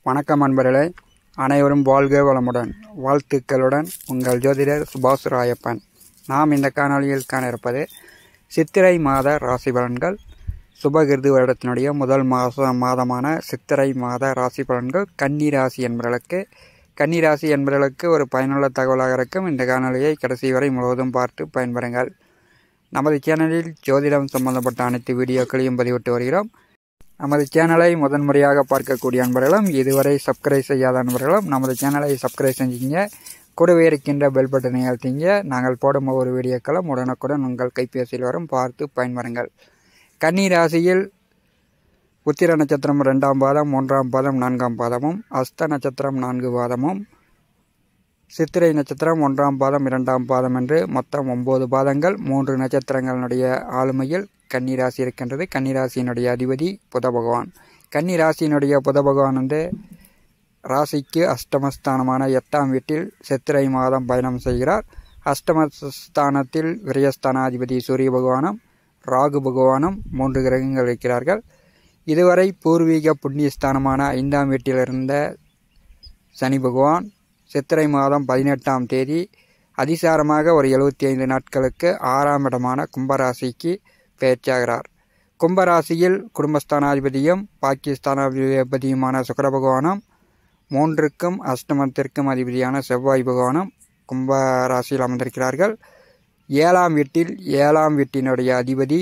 வணக்கம் அன்பர்களே அனைவரும் வாழ்க வளமுடன் வாழ்த்துக்களுடன் உங்கள் ஜோதிடர் சுபாஷ் ராயப்பன் நாம் இந்த காணொளியில் காண இருப்பது சித்திரை மாத ராசி பலன்கள் சுபகிருது வருடத்தினுடைய முதல் மாத மாதமான சித்திரை மாத ராசி பலன்கள் கன்னி ராசி என்பவர்களுக்கு கன்னி ராசி என்பவர்களுக்கு ஒரு பயனுள்ள தகவலாக இருக்கும் இந்த காணொளியை கடைசி வரை முழுவதும் பார்த்து பயன்பெறுங்கள் நமது சேனலில் ஜோதிடம் சம்பந்தப்பட்ட அனைத்து வீடியோக்களையும் பதிவிட்டு வருகிறோம் நமது சேனலை முதன்முறையாக பார்க்கக்கூடிய அன்பர்களும் இதுவரை சப்ஸ்கிரைப் செய்யாத அன்பர்களும் நமது சேனலை சப்ஸ்கிரைப் செஞ்சீங்க கூடவே இருக்கின்ற பெல் பட்டனை அழுத்திங்க நாங்கள் போடும் ஒவ்வொரு வீடியோக்களும் உடனுக்குடன் உங்கள் கைபேசியில் வரும் பார்த்து பயன்பெறுங்கள் கன்னி ராசியில் உத்திர நட்சத்திரம் ரெண்டாம் பாதம் மூன்றாம் பாதம் நான்காம் பாதமும் அஸ்த நட்சத்திரம் நான்கு பாதமும் சித்திரை நட்சத்திரம் ஒன்றாம் பாதம் இரண்டாம் பாதம் என்று மொத்தம் ஒன்பது பாதங்கள் மூன்று நட்சத்திரங்களுடைய ஆளுமையில் கன்னிராசி இருக்கின்றது கன்னிராசியினுடைய அதிபதி புத பகவான் கன்னிராசியினுடைய புத பகவான் வந்து ராசிக்கு அஷ்டமஸ்தானமான எட்டாம் வீட்டில் சித்திரை மாதம் பயணம் செய்கிறார் அஷ்டமஸ்தானத்தில் விரயஸ்தானாதிபதி சூரிய பகவானும் ராகு பகவானும் மூன்று கிரகங்கள் இருக்கிறார்கள் இதுவரை பூர்வீக புண்ணியஸ்தானமான ஐந்தாம் வீட்டில் இருந்த சனி பகவான் சித்திரை மாதம் பதினெட்டாம் தேதி அதிசாரமாக ஒரு எழுபத்தி ஐந்து நாட்களுக்கு ஆறாம் இடமான கும்பராசிக்கு பெயர்ச்சியாகிறார் கும்பராசியில் குடும்பஸ்தானாதிபதியும் பாகிஸ்தானாதிபதியுமான சுக்கர பகவானும் மூன்றுக்கும் அஷ்டமத்திற்கும் அதிபதியான செவ்வாய் பகவானும் கும்பராசியில் அமர்ந்திருக்கிறார்கள் ஏழாம் வீட்டில் ஏழாம் வீட்டினுடைய அதிபதி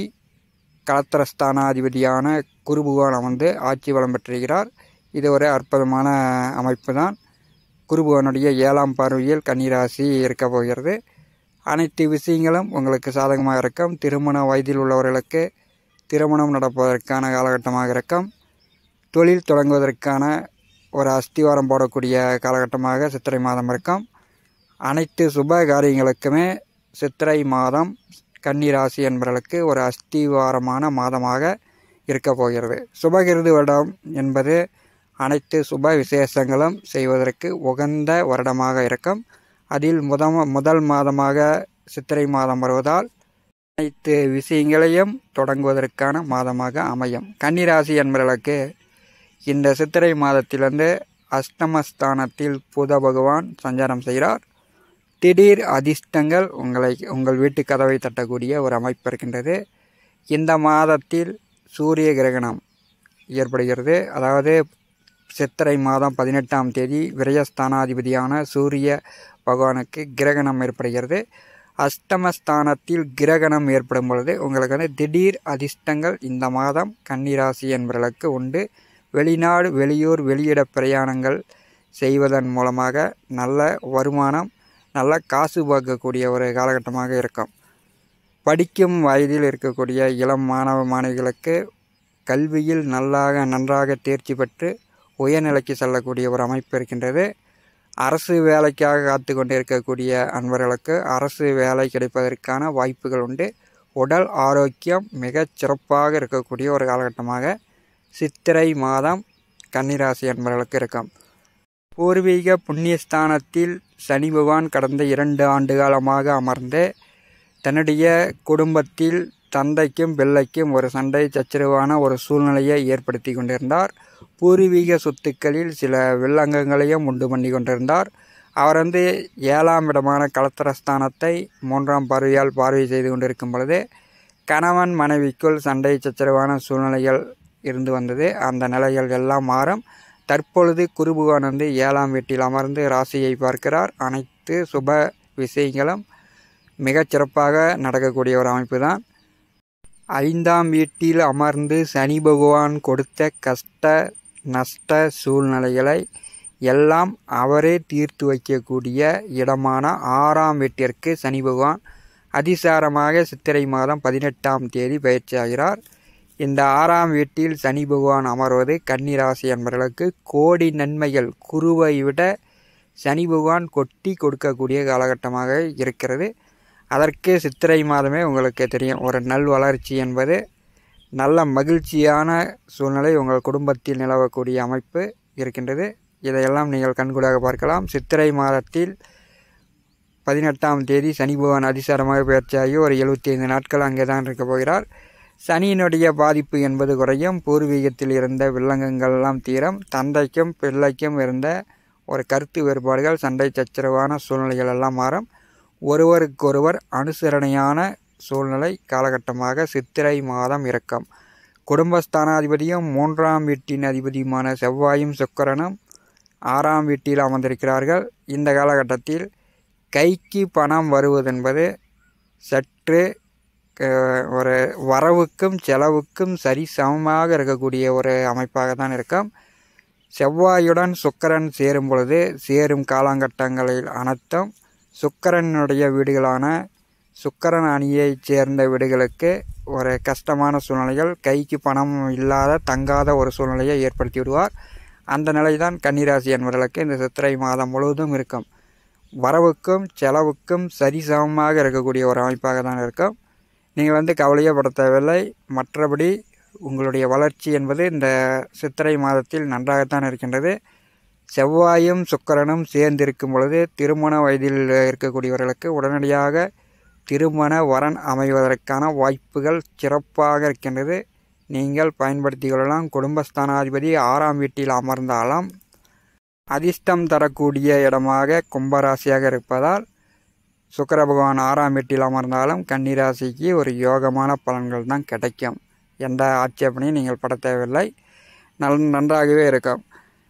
கலத்திரஸ்தானாதிபதியான குரு பகவான் அமர்ந்து ஆட்சி வளம் பெற்றிருக்கிறார் இது ஒரு அற்புதமான அமைப்பு தான் குருபவனுடைய ஏழாம் பார்வையில் கன்னிராசி இருக்க போகிறது அனைத்து விஷயங்களும் உங்களுக்கு சாதகமாக இருக்கும் திருமண வயதில் உள்ளவர்களுக்கு திருமணம் நடப்பதற்கான காலகட்டமாக இருக்கும் தொழில் தொடங்குவதற்கான ஒரு அஸ்திவாரம் போடக்கூடிய காலகட்டமாக சித்திரை மாதம் இருக்கும் அனைத்து சுப காரியங்களுக்குமே சித்திரை மாதம் கன்னிராசி என்பவர்களுக்கு ஒரு அஸ்திவாரமான மாதமாக இருக்க போகிறது சுபகிருது வருடம் என்பது அனைத்து சுப விசேஷங்களும் செய்வதற்கு உகந்த வருடமாக இருக்கும் அதில் முதம முதல் மாதமாக சித்திரை மாதம் வருவதால் அனைத்து விஷயங்களையும் தொடங்குவதற்கான மாதமாக அமையும் கன்னிராசி என்பவர்களுக்கு இந்த சித்திரை மாதத்திலிருந்து அஷ்டமஸ்தானத்தில் புத பகவான் சஞ்சாரம் செய்கிறார் திடீர் அதிர்ஷ்டங்கள் உங்களை உங்கள் வீட்டு கதவை தட்டக்கூடிய ஒரு அமைப்பு இருக்கின்றது இந்த மாதத்தில் சூரிய கிரகணம் ஏற்படுகிறது அதாவது சித்திரை மாதம் பதினெட்டாம் தேதி விரயஸ்தானாதிபதியான சூரிய பகவானுக்கு கிரகணம் ஏற்படுகிறது அஷ்டமஸ்தானத்தில் கிரகணம் ஏற்படும் பொழுது உங்களுக்கு வந்து திடீர் அதிர்ஷ்டங்கள் இந்த மாதம் கன்னிராசி என்பவர்களுக்கு உண்டு வெளிநாடு வெளியூர் வெளியிட பிரயாணங்கள் செய்வதன் மூலமாக நல்ல வருமானம் நல்ல காசு பார்க்கக்கூடிய ஒரு காலகட்டமாக இருக்கும் படிக்கும் வயதில் இருக்கக்கூடிய இளம் மாணவ மாணவிகளுக்கு கல்வியில் நல்லாக நன்றாக தேர்ச்சி பெற்று உயர்நிலைக்கு செல்லக்கூடிய ஒரு அமைப்பு இருக்கின்றது அரசு வேலைக்காக காத்து கொண்டு இருக்கக்கூடிய அன்பர்களுக்கு அரசு வேலை கிடைப்பதற்கான வாய்ப்புகள் உண்டு உடல் ஆரோக்கியம் மிகச் சிறப்பாக இருக்கக்கூடிய ஒரு காலகட்டமாக சித்திரை மாதம் கன்னிராசி அன்பர்களுக்கு இருக்கும் பூர்வீக புண்ணியஸ்தானத்தில் சனி பகவான் கடந்த இரண்டு ஆண்டு காலமாக அமர்ந்து தன்னுடைய குடும்பத்தில் தந்தைக்கும் பிள்ளைக்கும் ஒரு சண்டை சச்சரவான ஒரு சூழ்நிலையை ஏற்படுத்தி கொண்டிருந்தார் பூர்வீக சொத்துக்களில் சில வில்லங்கங்களையும் உண்டு பண்ணி கொண்டிருந்தார் அவர் வந்து ஏழாம் இடமான கலத்திரஸ்தானத்தை மூன்றாம் பார்வையால் பார்வை செய்து கொண்டிருக்கும் பொழுது கணவன் மனைவிக்குள் சண்டை சச்சரவான சூழ்நிலைகள் இருந்து வந்தது அந்த நிலைகள் எல்லாம் மாறும் தற்பொழுது குருபுகான் வந்து ஏழாம் வீட்டில் அமர்ந்து ராசியை பார்க்கிறார் அனைத்து சுப விஷயங்களும் மிகச்சிறப்பாக நடக்கக்கூடிய ஒரு அமைப்பு தான் ஐந்தாம் வீட்டில் அமர்ந்து சனி பகவான் கொடுத்த கஷ்ட நஷ்ட சூழ்நிலைகளை எல்லாம் அவரே தீர்த்து வைக்கக்கூடிய இடமான ஆறாம் வீட்டிற்கு சனி பகவான் அதிசாரமாக சித்திரை மாதம் பதினெட்டாம் தேதி பயிற்சியாகிறார் இந்த ஆறாம் வீட்டில் சனி பகவான் அமர்வது கன்னிராசி என்பவர்களுக்கு கோடி நன்மைகள் குருவை விட சனி பகவான் கொட்டி கொடுக்கக்கூடிய காலகட்டமாக இருக்கிறது அதற்கு சித்திரை மாதமே உங்களுக்கு தெரியும் ஒரு நல் வளர்ச்சி என்பது நல்ல மகிழ்ச்சியான சூழ்நிலை உங்கள் குடும்பத்தில் நிலவக்கூடிய அமைப்பு இருக்கின்றது இதையெல்லாம் நீங்கள் கண்கூடாக பார்க்கலாம் சித்திரை மாதத்தில் பதினெட்டாம் தேதி சனி பகவான் அதிசாரமாக பயிற்சியாகி ஒரு எழுபத்தி ஐந்து நாட்கள் அங்கே தான் இருக்க போகிறார் சனியினுடைய பாதிப்பு என்பது குறையும் பூர்வீகத்தில் இருந்த வில்லங்கங்கள்லாம் தீரும் தந்தைக்கும் பிள்ளைக்கும் இருந்த ஒரு கருத்து வேறுபாடுகள் சண்டை சச்சரவான சூழ்நிலைகள் எல்லாம் மாறும் ஒருவருக்கொருவர் அனுசரணையான சூழ்நிலை காலகட்டமாக சித்திரை மாதம் இருக்கும் குடும்பஸ்தானாதிபதியும் மூன்றாம் வீட்டின் அதிபதியுமான செவ்வாயும் சுக்கரனும் ஆறாம் வீட்டில் அமர்ந்திருக்கிறார்கள் இந்த காலகட்டத்தில் கைக்கு பணம் வருவதென்பது சற்று ஒரு வரவுக்கும் செலவுக்கும் சரி சமமாக இருக்கக்கூடிய ஒரு அமைப்பாக தான் இருக்கும் செவ்வாயுடன் சுக்கரன் சேரும் பொழுது சேரும் காலகட்டங்களில் அனைத்தும் சுக்கரனுடைய வீடுகளான சுக்கரன் அணியைச் சேர்ந்த வீடுகளுக்கு ஒரு கஷ்டமான சூழ்நிலைகள் கைக்கு பணம் இல்லாத தங்காத ஒரு சூழ்நிலையை ஏற்படுத்தி விடுவார் அந்த நிலை தான் கன்னிராசி என்பவர்களுக்கு இந்த சித்திரை மாதம் முழுவதும் இருக்கும் வரவுக்கும் செலவுக்கும் சரிசமமாக இருக்கக்கூடிய ஒரு அமைப்பாக தான் இருக்கும் நீங்கள் வந்து கவலையே பட தேவையில்லை மற்றபடி உங்களுடைய வளர்ச்சி என்பது இந்த சித்திரை மாதத்தில் நன்றாகத்தான் இருக்கின்றது செவ்வாயும் சுக்கரனும் சேர்ந்திருக்கும் பொழுது திருமண வயதில் இருக்கக்கூடியவர்களுக்கு உடனடியாக திருமண வரன் அமைவதற்கான வாய்ப்புகள் சிறப்பாக இருக்கின்றது நீங்கள் பயன்படுத்தி கொள்ளலாம் குடும்பஸ்தானாதிபதி ஆறாம் வீட்டில் அமர்ந்தாலும் அதிர்ஷ்டம் தரக்கூடிய இடமாக கும்பராசியாக இருப்பதால் சுக்கர பகவான் ஆறாம் வீட்டில் அமர்ந்தாலும் கன்னிராசிக்கு ஒரு யோகமான பலன்கள் தான் கிடைக்கும் எந்த ஆட்சேபனையும் நீங்கள் பட தேவையில்லை நல் நன்றாகவே இருக்கும்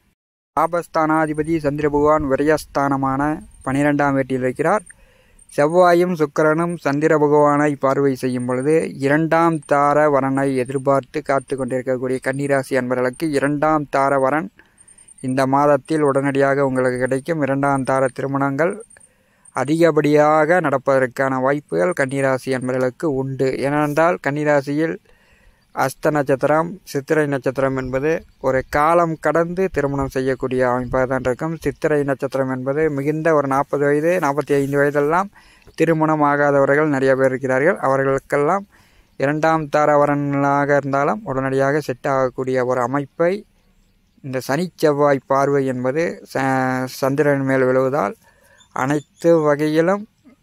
ஆபஸ்தானாதிபதி சந்திர பகவான் விரயஸ்தானமான பனிரெண்டாம் வீட்டில் இருக்கிறார் செவ்வாயும் சுக்கரனும் சந்திர பகவானை பார்வை செய்யும் பொழுது இரண்டாம் தார வரனை எதிர்பார்த்து காத்து கொண்டிருக்கக்கூடிய கன்னிராசி அன்பர்களுக்கு இரண்டாம் தார வரன் இந்த மாதத்தில் உடனடியாக உங்களுக்கு கிடைக்கும் இரண்டாம் தார திருமணங்கள் அதிகப்படியாக நடப்பதற்கான வாய்ப்புகள் கன்னிராசி என்பவர்களுக்கு உண்டு ஏனென்றால் கன்னிராசியில் அஸ்த நட்சத்திரம் சித்திரை நட்சத்திரம் என்பது ஒரு காலம் கடந்து திருமணம் செய்யக்கூடிய அமைப்பாக தான் இருக்கும் சித்திரை நட்சத்திரம் என்பது மிகுந்த ஒரு நாற்பது வயது நாற்பத்தி ஐந்து வயதெல்லாம் திருமணம் ஆகாதவர்கள் நிறைய பேர் இருக்கிறார்கள் அவர்களுக்கெல்லாம் இரண்டாம் தாரவரனாக இருந்தாலும் உடனடியாக செட் ஆகக்கூடிய ஒரு அமைப்பை இந்த சனி செவ்வாய் பார்வை என்பது சந்திரன் மேல் விழுவதால் அனைத்து வகையிலும்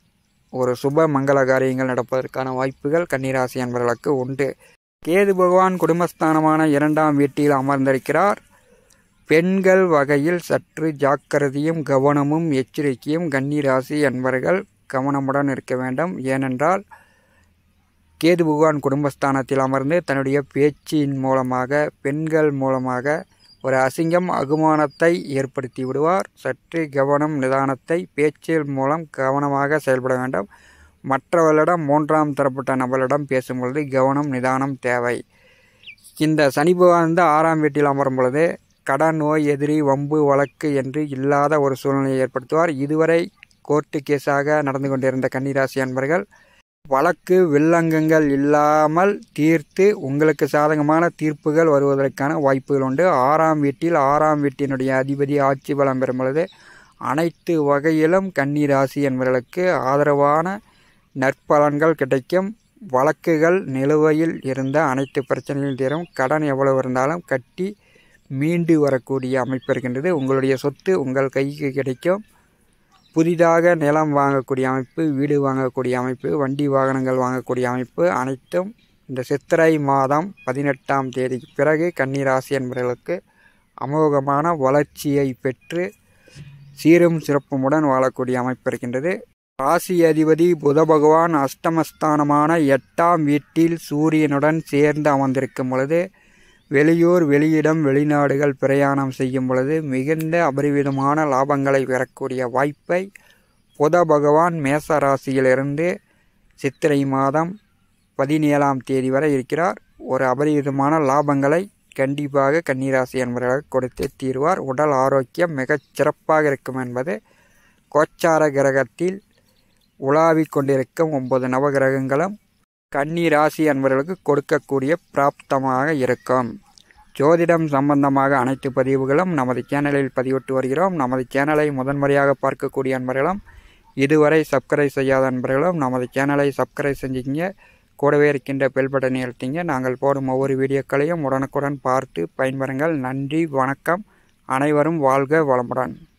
ஒரு சுப மங்கள காரியங்கள் நடப்பதற்கான வாய்ப்புகள் கன்னிராசி என்பவர்களுக்கு உண்டு கேது பகவான் குடும்பஸ்தானமான இரண்டாம் வீட்டில் அமர்ந்திருக்கிறார் பெண்கள் வகையில் சற்று ஜாக்கிரதையும் கவனமும் எச்சரிக்கையும் கன்னிராசி என்பவர்கள் கவனமுடன் இருக்க வேண்டும் ஏனென்றால் கேது பகவான் குடும்பஸ்தானத்தில் அமர்ந்து தன்னுடைய பேச்சின் மூலமாக பெண்கள் மூலமாக ஒரு அசிங்கம் அகுமானத்தை ஏற்படுத்தி விடுவார் சற்று கவனம் நிதானத்தை பேச்சில் மூலம் கவனமாக செயல்பட வேண்டும் மற்றவர்களிடம் மூன்றாம் தரப்பட்ட நபர்களிடம் பேசும்பொழுது கவனம் நிதானம் தேவை இந்த சனி பகவான் வந்து ஆறாம் வீட்டில் அமரும் பொழுது கடன் நோய் எதிரி வம்பு வழக்கு என்று இல்லாத ஒரு சூழ்நிலையை ஏற்படுத்துவார் இதுவரை கோர்ட்டு கேஸாக நடந்து கொண்டிருந்த கன்னிராசி அன்பர்கள் வழக்கு வில்லங்கங்கள் இல்லாமல் தீர்த்து உங்களுக்கு சாதகமான தீர்ப்புகள் வருவதற்கான வாய்ப்புகள் உண்டு ஆறாம் வீட்டில் ஆறாம் வீட்டினுடைய அதிபதி ஆட்சி பலம் பெறும் பொழுது அனைத்து வகையிலும் கன்னிராசி என்பவர்களுக்கு ஆதரவான நற்பலன்கள் கிடைக்கும் வழக்குகள் நிலுவையில் இருந்த அனைத்து பிரச்சனைகள் தீரும் கடன் எவ்வளவு இருந்தாலும் கட்டி மீண்டு வரக்கூடிய அமைப்பு இருக்கின்றது உங்களுடைய சொத்து உங்கள் கைக்கு கிடைக்கும் புதிதாக நிலம் வாங்கக்கூடிய அமைப்பு வீடு வாங்கக்கூடிய அமைப்பு வண்டி வாகனங்கள் வாங்கக்கூடிய அமைப்பு அனைத்தும் இந்த சித்திரை மாதம் பதினெட்டாம் தேதிக்கு பிறகு கன்னிராசி என்பவர்களுக்கு அமோகமான வளர்ச்சியை பெற்று சீரும் சிறப்புமுடன் வாழக்கூடிய அமைப்பு இருக்கின்றது ராசி அதிபதி புத பகவான் அஷ்டமஸ்தானமான எட்டாம் வீட்டில் சூரியனுடன் சேர்ந்து அமர்ந்திருக்கும் பொழுது வெளியூர் வெளியிடம் வெளிநாடுகள் பிரயாணம் செய்யும் பொழுது மிகுந்த அபரிவிதமான லாபங்களை பெறக்கூடிய வாய்ப்பை புத பகவான் மேச ராசியிலிருந்து சித்திரை மாதம் பதினேழாம் தேதி வரை இருக்கிறார் ஒரு அபரிவிதமான லாபங்களை கண்டிப்பாக கன்னிராசி என்பவர்கள் கொடுத்து தீர்வார் உடல் ஆரோக்கியம் மிகச் சிறப்பாக இருக்கும் என்பது கோச்சார கிரகத்தில் உலாவிக் கொண்டிருக்கும் ஒன்பது நவகிரகங்களும் கன்னி ராசி என்பவர்களுக்கு கொடுக்கக்கூடிய பிராப்தமாக இருக்கும் ஜோதிடம் சம்பந்தமாக அனைத்து பதிவுகளும் நமது சேனலில் பதிவிட்டு வருகிறோம் நமது சேனலை முதன்முறையாக பார்க்கக்கூடிய அன்பர்களும் இதுவரை சப்ஸ்கிரைப் செய்யாத அன்பர்களும் நமது சேனலை சப்ஸ்கிரைப் செஞ்சுக்கிங்க கூடவே இருக்கின்ற பெல் பட்டனை அழுத்திங்க நாங்கள் போடும் ஒவ்வொரு வீடியோக்களையும் உடனுக்குடன் பார்த்து பயன்பெறுங்கள் நன்றி வணக்கம் அனைவரும் வாழ்க வளமுடன்